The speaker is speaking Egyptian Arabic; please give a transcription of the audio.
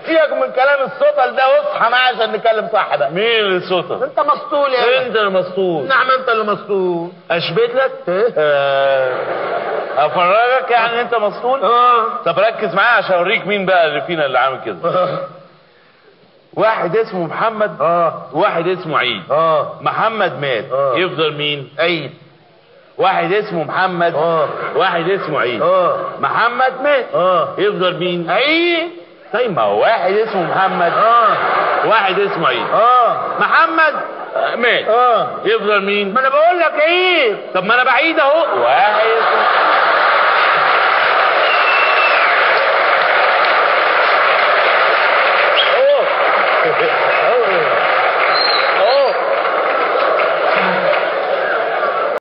سيبك من كلام السطل ده واصحى معايا عشان نتكلم صح بقى مين اللي صوتك انت مسطول يا انت المسطول نعم انت اللي مسطول اشبت لك ايه؟ آه، افرجك يعني انت مسطول اه طب ركز معايا عشان اوريك مين بقى اللي فينا اللي عامل كده واحد اسمه محمد اه واحد اسمه عيد اه محمد مات آه. يفضل مين عيد واحد اسمه محمد اه واحد اسمه عيد اه محمد مات اه يفضل مين عيد طيب ما هو واحد اسمه محمد اه واحد اسمه عيد اه محمد مات اه يفضل مين ما انا بقول لك عيد طب ما انا بعيد اهو واحد